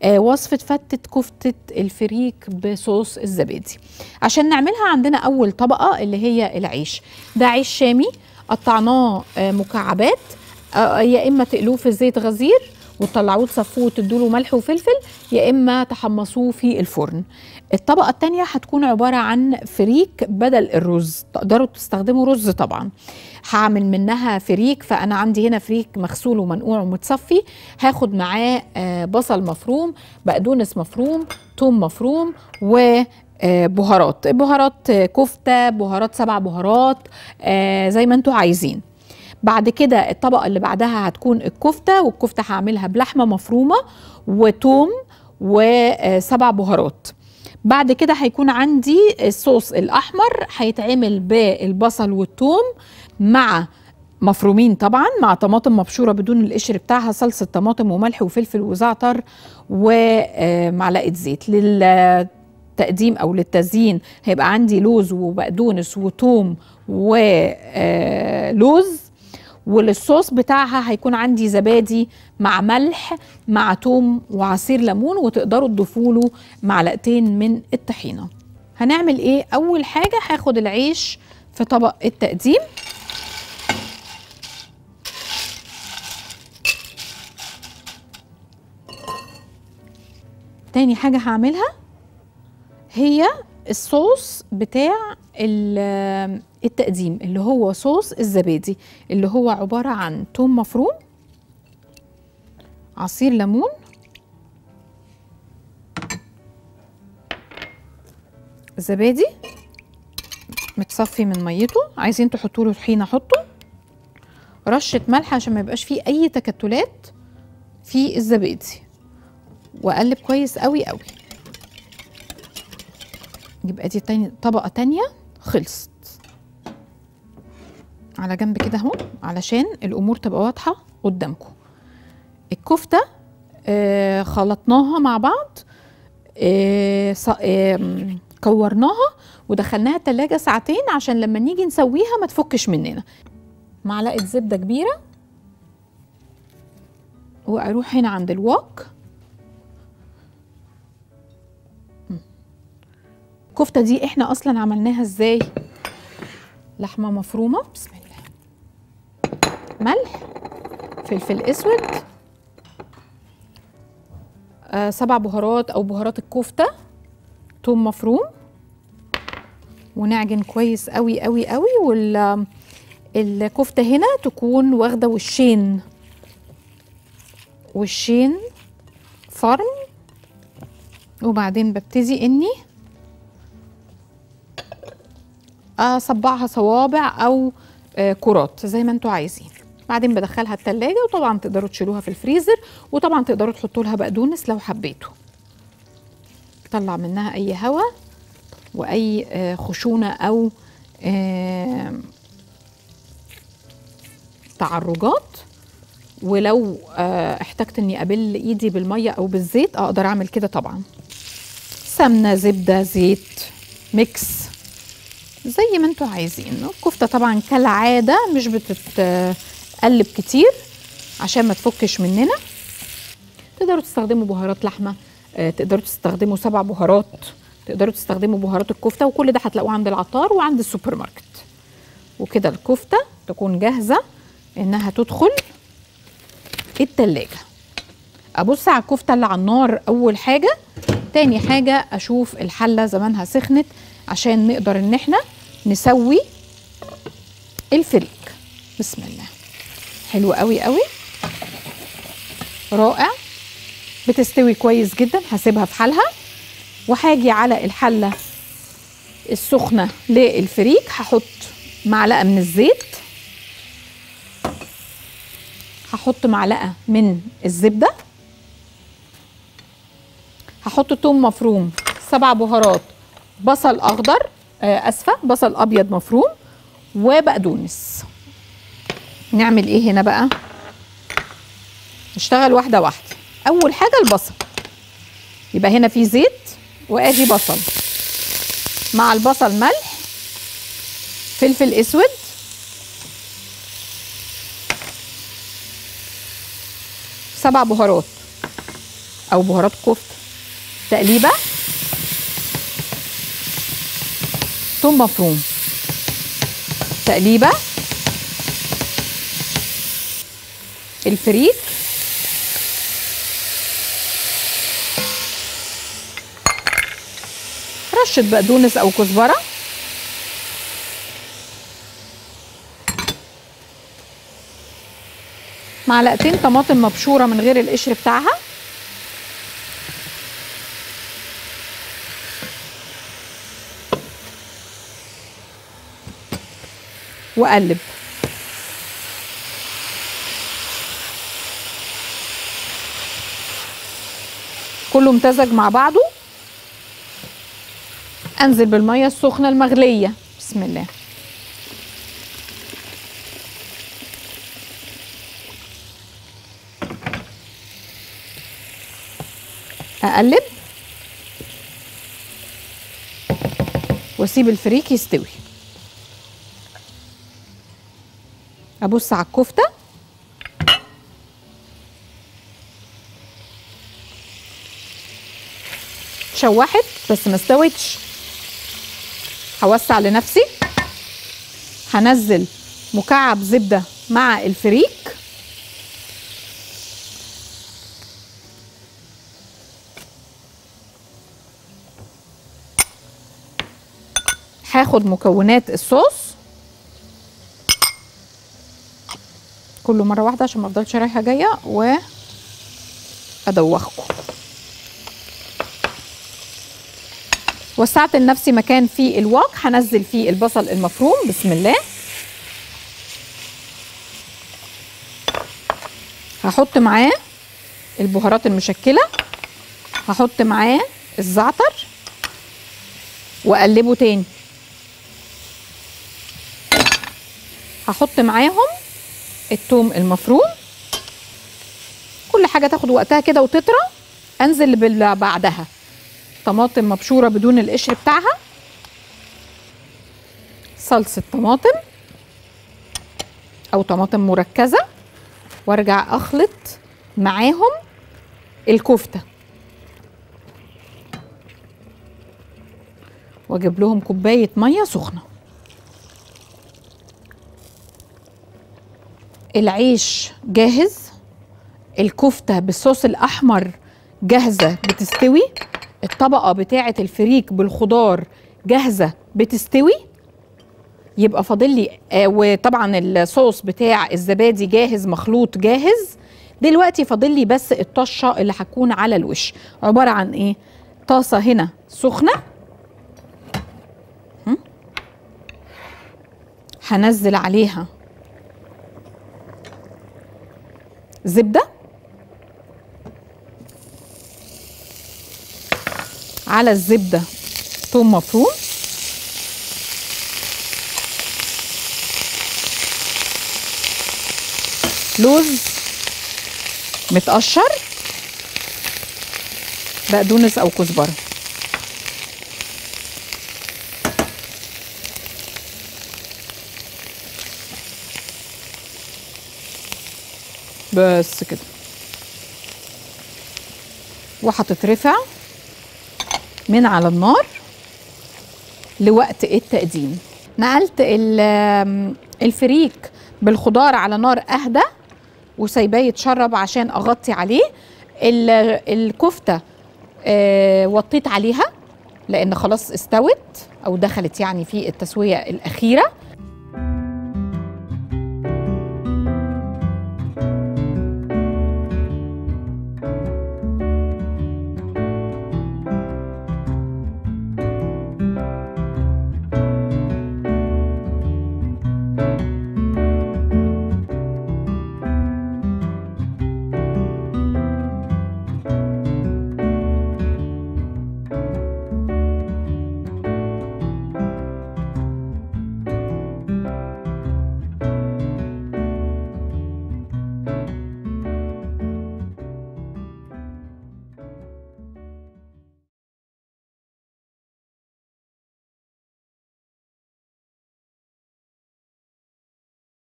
آه وصفه فتة كفته الفريك بصوص الزبادي عشان نعملها عندنا اول طبقه اللي هي العيش ده عيش شامي قطعناه آه مكعبات آه يا اما تقلوه في زيت غزير وتطلعوه تصفوه وتدوا له ملح وفلفل يا اما تحمصوه في الفرن الطبقه الثانيه هتكون عباره عن فريك بدل الرز تقدروا تستخدموا رز طبعا هعمل منها فريك فانا عندي هنا فريك مغسول ومنقوع ومتصفي هاخد معاه آه بصل مفروم بقدونس مفروم توم مفروم و آه بهارات بهارات آه كفته بهارات سبع بهارات آه زي ما انتوا عايزين بعد كده الطبقه اللي بعدها هتكون الكفته والكفته هعملها بلحمه مفرومه وتوم وسبع بهارات بعد كده هيكون عندي الصوص الاحمر هيتعمل بالبصل والثوم مع مفرومين طبعا مع طماطم مبشوره بدون القشر بتاعها صلصه طماطم وملح وفلفل وزعتر ومعلقه زيت للتقديم او للتزيين هيبقى عندي لوز وبقدونس وثوم ولوز وللصوص بتاعها هيكون عندي زبادي مع ملح مع توم وعصير ليمون وتقدروا تضيفوا له معلقتين من الطحينه هنعمل ايه اول حاجه هاخد العيش في طبق التقديم تاني حاجه هعملها هي الصوص بتاع التقديم اللي هو صوص الزبادي اللي هو عبارة عن توم مفروم عصير ليمون زبادي متصفي من ميته عايزين تحطوا له طحينه حطوا رشه ملح عشان ما يبقاش فيه اي تكتلات في الزبادي واقلب كويس قوي قوي يبقى دي تاني طبقه تانية خلصت على جنب كده اهو علشان الامور تبقى واضحه قدامكم الكفته آه خلطناها مع بعض آه آه كورناها ودخلناها التلاجة ساعتين عشان لما نيجي نسويها ما تفكش مننا معلقه زبده كبيره واروح هنا عند الواك الكفته دي احنا اصلا عملناها ازاي لحمه مفرومه بسم الله ملح فلفل اسود آه سبع بهارات او بهارات الكفته توم مفروم ونعجن كويس قوي قوي قوي وال الكفته هنا تكون واخده وشين وشين فرن وبعدين ببتدي اني اصبعها صوابع او آه كرات زي ما انتوا عايزين بعدين بدخلها التلاجة وطبعا تقدروا تشيلوها في الفريزر وطبعا تقدروا تحطوا لها بقدونس لو حبيتوا طلع منها اي هواء واي آه خشونه او آه تعرجات ولو احتجت اني ابل ايدي بالميه او بالزيت اقدر اعمل كده طبعا سمنه زبده زيت ميكس زي ما انتوا عايزين الكفته طبعا كالعاده مش بتتقلب كتير عشان ما تفكش مننا تقدروا تستخدموا بهارات لحمه تقدروا تستخدموا سبع بهارات تقدروا تستخدموا بهارات الكفته وكل ده هتلاقوه عند العطار وعند السوبر ماركت وكده الكفته تكون جاهزه انها تدخل التلاجة ابص على الكفته اللي على النار اول حاجه تاني حاجه اشوف الحله زمانها سخنت عشان نقدر ان احنا نسوي الفريك بسم الله حلو قوي قوي رائع بتستوي كويس جدا هسيبها في حالها وهاجي على الحله السخنه للفريك هحط معلقه من الزيت هحط معلقه من الزبده هحط توم مفروم سبع بهارات بصل اخضر آه اسفه بصل ابيض مفروم وبقدونس نعمل ايه هنا بقى نشتغل واحده واحده اول حاجه البصل يبقى هنا في زيت وادي بصل مع البصل ملح فلفل اسود سبع بهارات او بهارات كفته تقليبه ثوم مفروم تقليبه الفريك رشه بقدونس او كزبره معلقتين طماطم مبشوره من غير القشر بتاعها واقلب كله امتزج مع بعضه انزل بالميه السخنه المغليه بسم الله اقلب واسيب الفريك يستوي ابص على الكفته شوحت بس ما استوتش هوسع لنفسي هنزل مكعب زبده مع الفريك هاخد مكونات الصوص كله مره واحده عشان ما افضلش رايحه جايه و ادوخكم وسعت لنفسي مكان في الواق هنزل فيه البصل المفروم بسم الله هحط معاه البهارات المشكله هحط معاه الزعتر واقلبه تاني هحط معاهم التوم المفروم كل حاجه تاخد وقتها كده وتطرى انزل باللي بعدها طماطم مبشوره بدون القشر بتاعها صلصه طماطم او طماطم مركزه وارجع اخلط معاهم الكفته واجيب لهم كوبايه ميه سخنه العيش جاهز الكفته بالصوص الاحمر جاهزه بتستوي الطبقه بتاعه الفريك بالخضار جاهزه بتستوي يبقى فاضل لي آه وطبعا الصوص بتاع الزبادي جاهز مخلوط جاهز دلوقتي فاضل لي بس الطشه اللي هتكون على الوش عباره عن ايه طاسه هنا سخنه هنزل عليها زبده على الزبده ثوم مفروم لوز متقشر بقدونس او كزبره بس كده وهتترفع من على النار لوقت التقديم نقلت الفريك بالخضار على نار اهدى وسايباه يتشرب عشان اغطي عليه الكفته آه وطيت عليها لان خلاص استوت او دخلت يعني في التسويه الاخيره